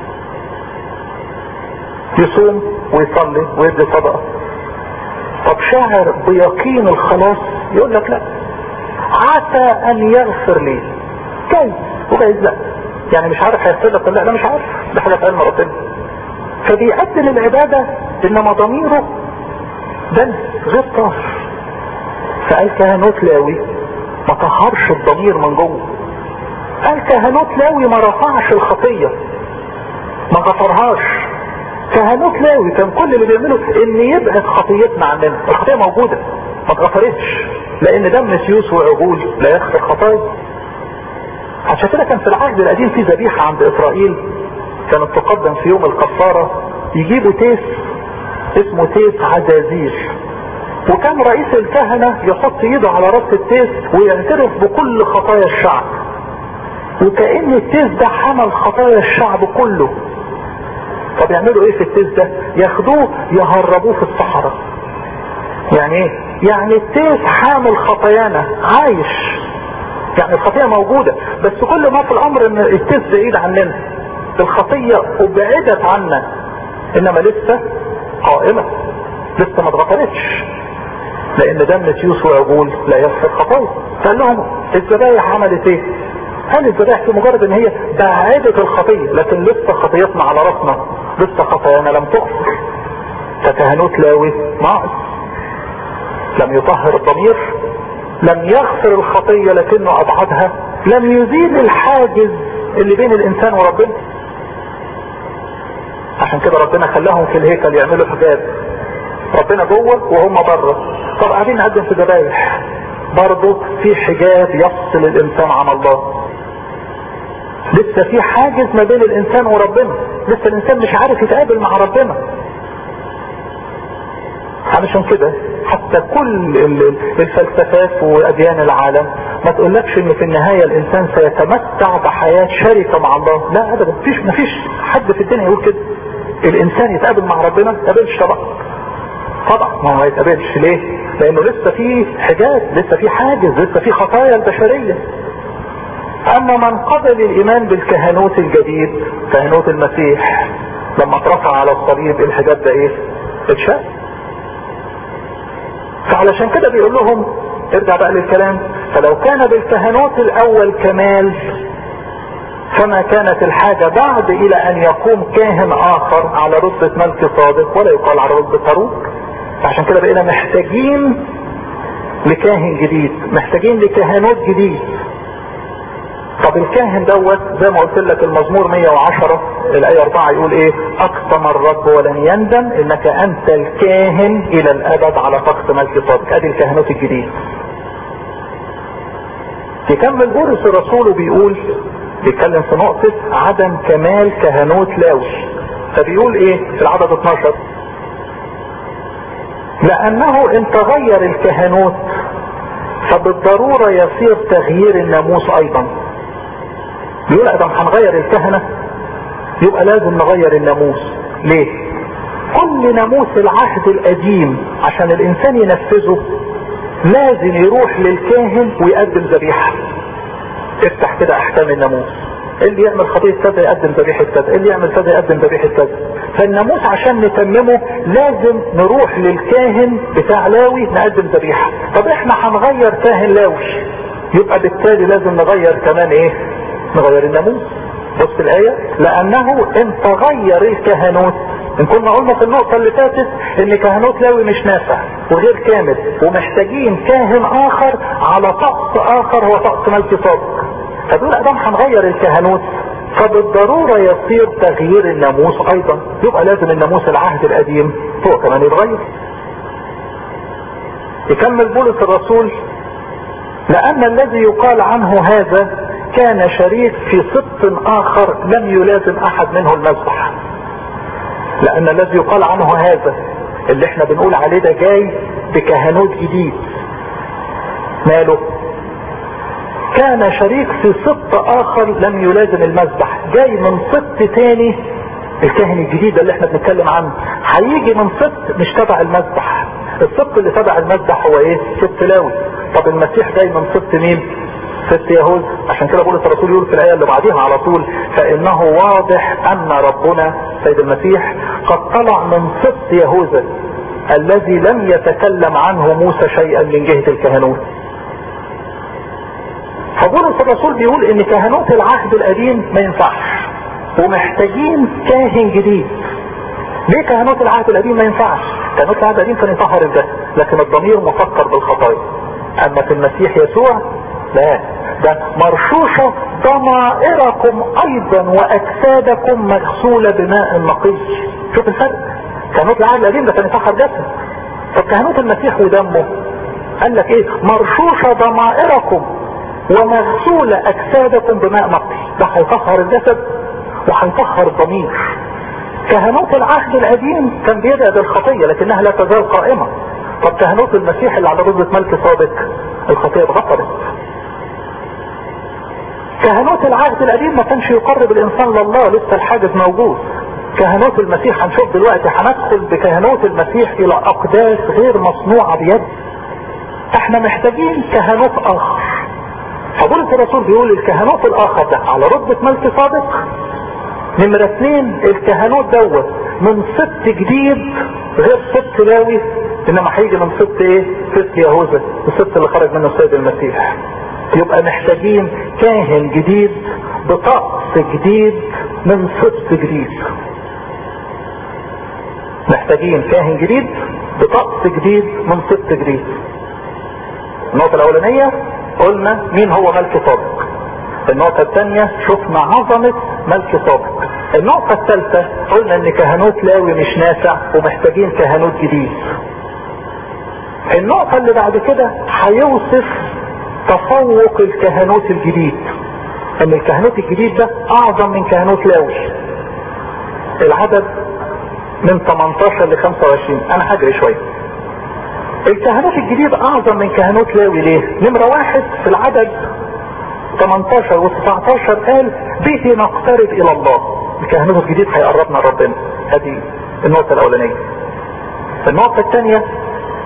يصوم ويصلي ويدي صدقة طب شاعر بيقين الخلاص يقول لك لا عسى ان يغفر لي جايز وجايز لا يعني مش عارف هيغفر لك ولا لا مش عارف ده حاجه في علم ربنا فبيقدم العبادة انما ضميره دم غير طاهر فقال كهنوت لاوي ما طهرش الضمير من جوه قال كهنوت لاوي ما رفعش الخطية ما غفرهاش كهنوت لاوي كان كل اللي بيعمله ان يبعد خطيتنا عننا الخطية موجودة ما اتغفرتش لان دم سيوس وعجول لا يغفر خطايا عشان كده كان في العهد القديم في ذبيحة عند اسرائيل كانت تقدم في يوم الكفارة يجيبوا تيس اسمه تيس عزازير وكان رئيس الكهنة يحط ايده على راس التيس ويعترف بكل خطايا الشعب وكأن التيس ده حمل خطايا الشعب كله طب يعملوا ايه في التيس ده ياخدوه يهربوه في الصحراء يعني ايه يعني التيس حامل خطايانا عايش يعني الخطيئة موجودة بس كل ما في الامر ان التيس بعيد عننا الخطية ابعدت عنا انما لسه قائمة لسه ما اتغفرتش لان دم سيوس وعجول لا يغفر خطايا فقال لهم الذبايح عملت ايه هل الذبائح في مجرد ان هي بعدت الخطية لكن لسه خطيتنا على راسنا لسه خطايانا لم تغفر فكهنوت لاوي ناقص لم يطهر الضمير لم يغفر الخطية لكنه ابعدها لم يزيل الحاجز اللي بين الانسان وربنا عشان كده ربنا خلاهم في الهيكل يعملوا حجاب ربنا جوه وهم بره طب قاعدين نقدم في ذبايح برضه في حجاب يفصل الانسان عن الله لسه في حاجز ما بين الانسان وربنا لسه الانسان مش عارف يتقابل مع ربنا علشان كده حتى كل الفلسفات واديان العالم ما تقولكش ان في النهاية الانسان سيتمتع بحياة شركة مع الله لا ابدا مفيش مفيش حد في الدنيا يقول كده الانسان يتقابل مع ربنا ما يتقابلش طبعا طبعا ما هو ما يتقابلش ليه لانه لسه في حجاب لسه في حاجز لسه في خطايا البشرية اما من قبل الايمان بالكهنوت الجديد كهنوت المسيح لما اترفع على الصليب الحجاب ده ايه اتشال فعلشان كده بيقول لهم ارجع بقى للكلام فلو كان بالكهنوت الاول كمال فما كانت الحاجة بعد الى ان يقوم كاهن اخر على رتبة ملك صادق ولا يقال على رتبة فاروق فعشان كده بقينا محتاجين لكاهن جديد محتاجين لكهنوت جديد طب الكاهن دوت زي ما قلت لك المزمور 110 الايه 4 يقول ايه اقسم الرب ولن يندم انك انت الكاهن الى الابد على تخت ملك صادق ادي الكهنوت الجديد يكمل بولس الرسول وبيقول بيتكلم في نقطة عدم كمال كهنوت لاوي فبيقول ايه في العدد 12 لانه ان تغير الكهنوت فبالضرورة يصير تغيير الناموس ايضا بيقول ادم هنغير الكهنة يبقى لازم نغير الناموس ليه كل ناموس العهد القديم عشان الانسان ينفذه لازم يروح للكاهن ويقدم ذبيحة افتح كده احكام الناموس اللي يعمل خطية كذا يقدم ذبيحة كذا اللي يعمل كذا يقدم ذبيحة كذا فالناموس عشان نتممه لازم نروح للكاهن بتاع لاوي نقدم ذبيحة طب احنا هنغير كاهن لاوي يبقى بالتالي لازم نغير كمان ايه نغير الناموس بص الآية لأنه ان تغير الكهنوت ان كنا قلنا في النقطة اللي فاتت ان كهنوت لاوي مش نافع وغير كامل ومحتاجين كاهن اخر على طقس اخر هو طقس ملك صادق فدول ادام هنغير الكهنوت فبالضرورة يصير تغيير الناموس ايضا يبقى لازم الناموس العهد القديم هو كمان يتغير يكمل بولس الرسول لان الذي يقال عنه هذا كان شريك في سبط اخر لم يلازم احد منه المذبح لان الذي يقال عنه هذا اللي احنا بنقول عليه ده جاي بكهنوت جديد ماله كان شريك في سبط اخر لم يلازم المذبح جاي من سبط تاني الكاهن الجديد اللي احنا بنتكلم عنه هيجي من سبط مش تبع المذبح السبط اللي تبع المذبح هو ايه سبط لاوي طب المسيح جاي من سبط مين سبط يهوذا عشان كده بولس الرسول يقول في الايه اللي بعديها على طول فانه واضح ان ربنا سيد المسيح قد طلع من سبط يهوذا الذي لم يتكلم عنه موسى شيئا من جهه الكهنوت فبولس الرسول بيقول ان كهنوت العهد القديم ما ينفعش ومحتاجين كاهن جديد ليه كهنوت العهد القديم ما ينفعش كهنوت العهد القديم كان يطهر الجسد لكن الضمير مفكر بالخطايا اما في المسيح يسوع لا ده مرشوشة ضمائركم ايضا واجسادكم مغسولة بماء نقي شوف الفرق كهنوت العهد القديم ده كان يطهر جسد طب كهنوت المسيح ودمه قال لك ايه مرشوشة ضمائركم ومغسولة اجسادكم بماء نقي ده هيطهر الجسد وهيطهر الضمير كهنوت العهد القديم كان بيدعي بالخطية لكنها لا تزال قائمة طب كهنوت المسيح اللي على رتبة ملك صادق الخطية اتغفرت كهنوت العهد القديم ما كانش يقرب الانسان لله لسه الحاجز موجود كهنوت المسيح هنشوف دلوقتي هندخل بكهنوت المسيح الى اقداس غير مصنوعة بيد احنا محتاجين كهنوت اخر فبولس الرسول بيقول الكهنوت الاخر ده على رتبة ملك صادق نمرة اثنين الكهنوت دوت من سبت جديد غير سبت لاوي انما هيجي من سبت ايه سبت يهوذا السبت اللي خرج منه السيد المسيح يبقى محتاجين كاهن جديد بطقس جديد من سبت جديد محتاجين كاهن جديد بطقس جديد من سبت جديد النقطة الاولانية قلنا مين هو ملك صادق النقطة الثانية شفنا عظمة ملك صادق النقطة الثالثة قلنا ان كهنوت لاوي مش نافع ومحتاجين كهنوت جديد النقطة اللي بعد كده هيوصف تفوق الكهنوت الجديد ان الكهنوت الجديد ده اعظم من كهنوت لاوي العدد من 18 ل 25 انا هجري شوية الكهنوت الجديد اعظم من كهنوت لاوي ليه نمرة واحد في العدد 18 و 19 قال به نقترب الى الله الكهنوت الجديد هيقربنا لربنا هذه النقطة الاولانية النقطة الثانية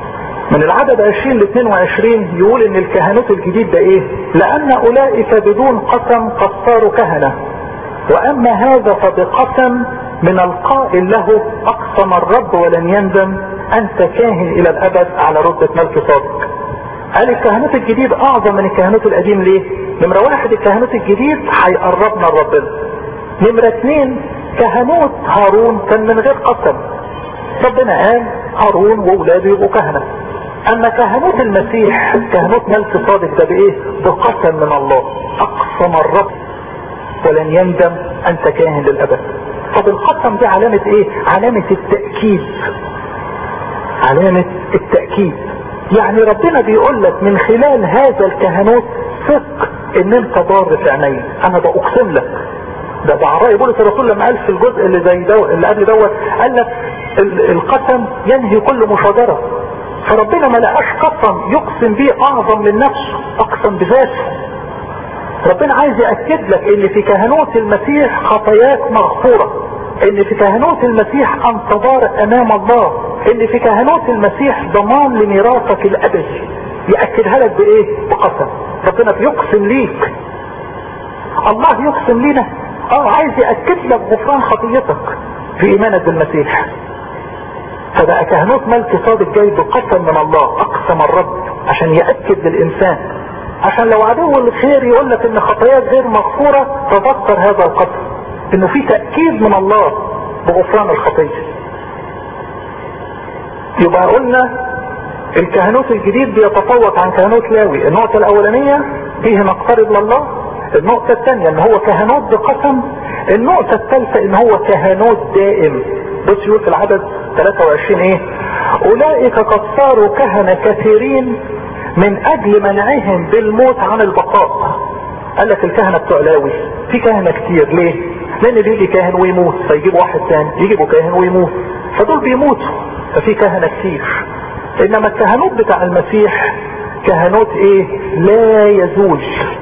من العدد 20 ل 22 يقول ان الكهنوت الجديد ده ايه لان اولئك بدون قسم قد صاروا كهنة واما هذا فبقسم من القائل له اقسم الرب ولن يندم انت كاهن الى الابد على رتبة ملك صادق قال الكهنوت الجديد اعظم من الكهنوت القديم ليه نمرة واحد الكهنوت الجديد هيقربنا لربنا نمرة اثنين كهنوت هارون كان من غير قسم ربنا قال هارون واولاده يبقوا كهنة اما كهنوت المسيح كهنوت ملك صادق ده بايه بقسم من الله اقسم الرب ولن يندم انت كاهن للابد طب القسم دي علامة ايه علامة التأكيد علامة التأكيد يعني ربنا بيقول لك من خلال هذا الكهنوت ثق ان انت ضار في عيني انا بأقسم لك ده بعراء بولس الرسول لما قال في الجزء اللي زي دو اللي قبل دوت قال لك القسم ينهي كل مشاجرة فربنا ما لقاش قسم يقسم بيه اعظم من نفسه اقسم بذاته ربنا عايز يأكد لك ان في كهنوت المسيح خطاياك مغفورة ان في كهنوت المسيح انت ضار امام الله ان في كهنوت المسيح ضمان لميراثك الابدي يأكدها لك بايه بقسم ربنا بيقسم ليك الله يقسم لنا اه عايز يأكد لك غفران خطيتك في ايمانك بالمسيح فبقى كهنوت ملك صادق جاي بقسم من الله اقسم الرب عشان يأكد للانسان عشان لو عدو الخير يقول لك ان خطاياك غير مغفورة تذكر هذا القسم انه في تأكيد من الله بغفران الخطية يبقى قلنا الكهنوت الجديد بيتفوق عن كهنوت لاوي النقطة الاولانية فيه نقترب لله النقطة الثانية ان هو كهنوت بقسم النقطة الثالثة ان هو كهنوت دائم بص يقول في العدد 23 ايه اولئك قد صاروا كهنة كثيرين من اجل منعهم بالموت عن البقاء قال لك الكهنة بتوع لاوي في كهنة كتير ليه لان بيجي كاهن ويموت فيجيب واحد ثاني يجيبوا كاهن ويموت فدول بيموتوا ففي كهنة كتير انما الكهنوت بتاع المسيح كهنوت ايه لا يزول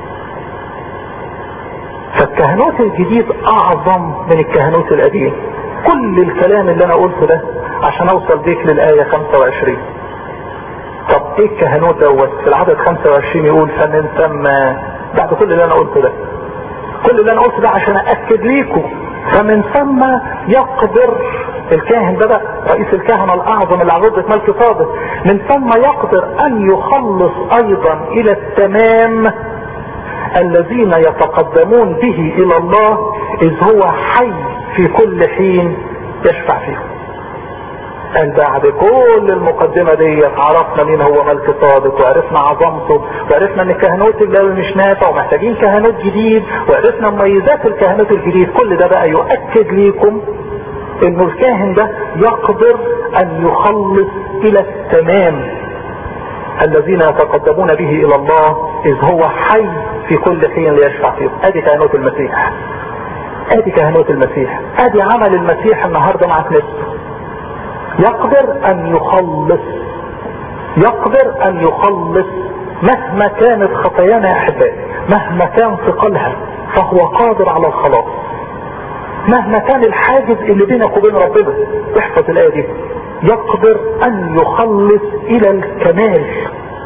فالكهنوت الجديد اعظم من الكهنوت القديم كل الكلام اللي انا قلته ده عشان اوصل بيك للآية 25 طب ايه الكهنوت دوت في العدد 25 يقول فمن ثم بعد كل اللي انا قلته ده كل اللي انا قلته ده عشان اكد ليكم فمن ثم يقدر الكاهن ده بقى رئيس الكهنة الاعظم اللي على رتبة ملك صادق من ثم يقدر ان يخلص ايضا الى التمام الذين يتقدمون به الى الله اذ هو حي في كل حين يشفع فيهم قال بعد كل المقدمة دي عرفنا مين هو ملك صادق وعرفنا عظمته وعرفنا ان الكهنوت اللي مش نافع ومحتاجين كهنوت جديد وعرفنا مميزات الكهنوت الجديد كل ده بقى يؤكد ليكم انه الكاهن ده يقدر ان يخلص الى التمام الذين يتقدمون به الى الله اذ هو حي في كل حين ليشفع فيهم ادي كهنوت المسيح ادي كهنوت المسيح ادي عمل المسيح النهارده مع كنيسته يقدر ان يخلص يقدر ان يخلص مهما كانت خطايانا يا احبائي مهما كان ثقلها فهو قادر على الخلاص مهما كان الحاجز اللي بينك وبين ربنا احفظ الايه دي يقدر ان يخلص الى الكمال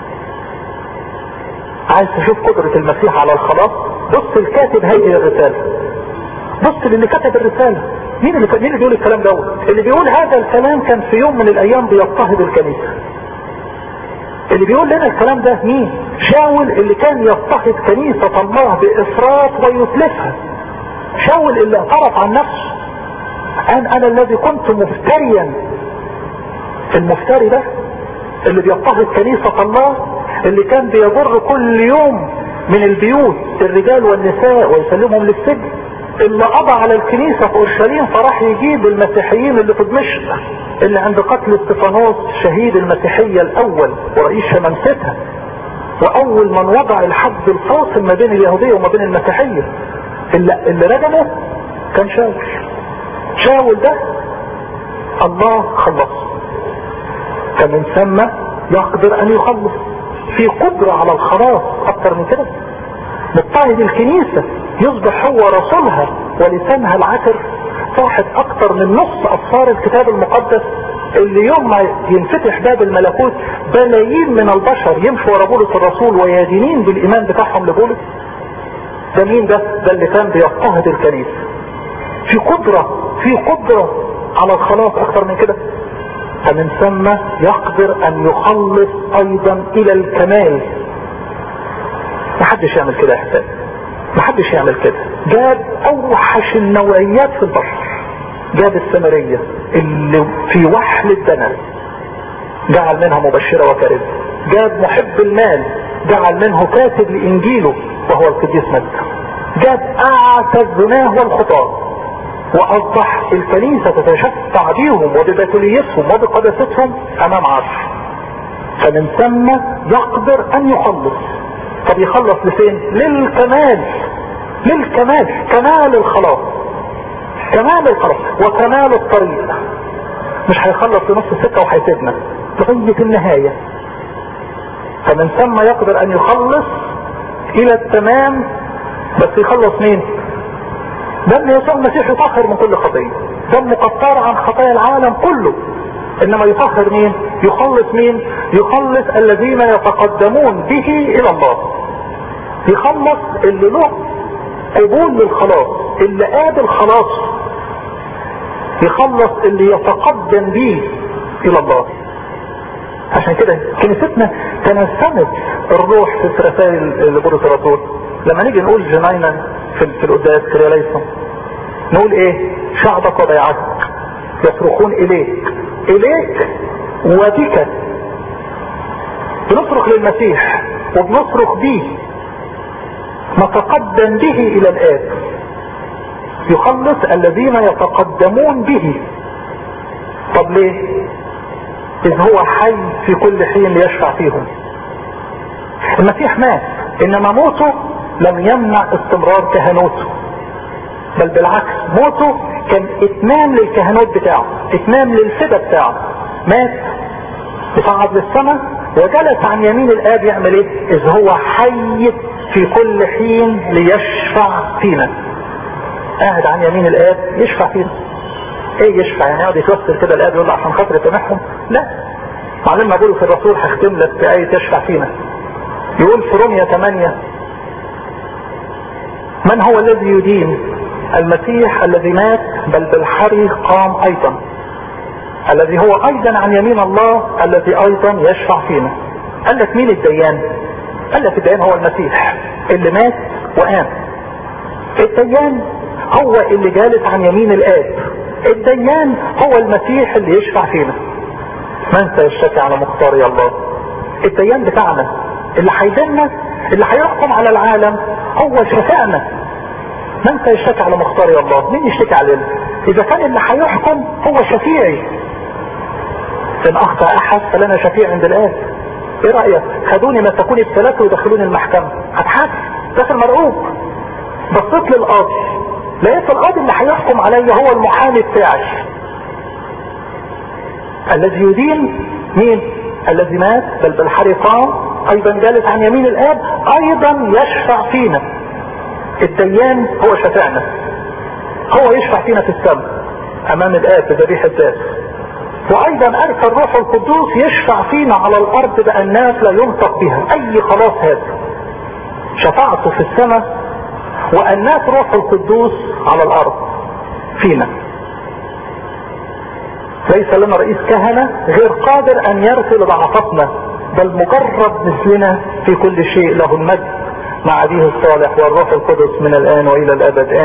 عايز تشوف قدرة المسيح على الخلاص بص الكاتب هيئ الرسالة بص للي كتب الرسالة مين اللي مين اللي بيقول الكلام دوت اللي بيقول هذا الكلام كان في يوم من الايام بيضطهد الكنيسة اللي بيقول لنا الكلام ده مين شاول اللي كان يضطهد كنيسة الله بافراط ويتلفها شاول اللي اعترف عن نفسه ان انا الذي كنت مفتريا المفتري ده اللي بيضطهد كنيسة الله اللي كان بيضر كل يوم من البيوت الرجال والنساء ويسلمهم للسجن اللي قضى على الكنيسة في اورشليم فراح يجيب المسيحيين اللي في دمشق اللي عند قتل استفانوس شهيد المسيحية الاول ورئيس شمامستها واول من وضع الحد الفاصل ما بين اليهودية وما بين المسيحية اللي, اللي رجمه كان شاول شاول ده الله خلصه فمن ثم يقدر ان يخلص في قدرة على الخلاص اكتر من كده مضطهد الكنيسة يصبح هو رسولها ولسانها العكر صاحب اكتر من نص اسفار الكتاب المقدس اللي يوم ما ينفتح باب الملكوت بلايين من البشر يمشوا ورا بولس الرسول ويدينين بالايمان بتاعهم لبولس ده مين ده ده اللي كان بيضطهد الكنيسة في قدرة في قدرة على الخلاص اكتر من كده فمن ثم يقدر ان يخلص ايضا الى الكمال محدش يعمل كده يا حساب محدش يعمل كده جاب اوحش النوعيات في البشر جاب السمرية اللي في وحل الدنس جعل منها مبشرة وكارثة جاب محب المال جعل منه كاتب لانجيله وهو القديس متى جاب اعتى الزناه والخطاه واصبح الكنيسة تتشفع بيهم وببتوليتهم وبقداستهم امام عرش فمن ثم يقدر ان يخلص طب يخلص لفين للكمال للكمال كمال الخلاص كمال الخلاص وكمال الطريق مش هيخلص في نص السكة وهيسيبنا لغاية النهاية فمن ثم يقدر ان يخلص الى التمام بس يخلص مين دم يسوع المسيح يطهر من كل خطية دم قطار عن خطايا العالم كله انما يطهر مين يخلص مين يخلص الذين يتقدمون به الى الله يخلص اللي له قبول للخلاص اللي قابل خلاص يخلص اللي يتقدم به الى الله عشان كده كنيستنا تنسمت الروح في رسائل لبولس الرسول لما نيجي نقول جناينا في, في القداس كرياليسون نقول ايه شعبك وبيعتك يصرخون اليك اليك وبك بنصرخ للمسيح وبنصرخ به نتقدم به الى الاب يخلص الذين يتقدمون به طب ليه اذ هو حي في كل حين ليشفع فيهم المسيح مات انما موته لم يمنع استمرار كهنوته بل بالعكس موته كان اتمام للكهنوت بتاعه اتمام للفدا بتاعه مات وصعد للسماء وجلس عن يمين الاب يعمل ايه اذ هو حي في كل حين ليشفع فينا قاعد عن يمين الاب يشفع فينا ايه يشفع يعني يقعد يتوسل كده الاب يقول له عشان خاطر يسامحهم لا معلمنا بولس الرسول هختم لك بآية يشفع فينا يقول في رومية 8 من هو الذي يدين المسيح الذي مات بل بالحري قام ايضا الذي هو ايضا عن يمين الله الذي ايضا يشفع فينا قال لك مين الديان قال لك الديان هو المسيح اللي مات وقام الديان هو اللي جالس عن يمين الاب الديان هو المسيح اللي يشفع فينا من سيشتكي على مختار يا الله الديان بتاعنا اللي هيدنا اللي هيحكم على العالم هو شفعنا من سيشتكي على مختار يا الله مين يشتكي علينا اذا كان اللي هيحكم هو شفيعي ان اخطا احد فلنا شفيع عند الاب ايه رايك خدوني ما تكون ابتلاته ويدخلوني المحكمه هتحاسب ده في المرعوب بصيت للقاضي لقيت القاضي اللي هيحكم عليا هو المحامي بتاعي الذي يدين مين الذي مات بل بالحري قام ايضا جالس عن يمين الاب ايضا يشفع فينا الديان هو شفعنا هو يشفع فينا في السماء امام الاب بذبيحة الذات وايضا ارسل الروح القدوس يشفع فينا على الارض بقى الناس لا ينطق بها اي خلاص هذا شفاعته في السماء وانات روح القدوس على الارض فينا ليس لنا رئيس كهنة غير قادر ان يرسل ضعفتنا بل مجرد مثلنا في كل شيء له المجد مع أبيه الصالح والروح القدس من الآن وإلى الأبد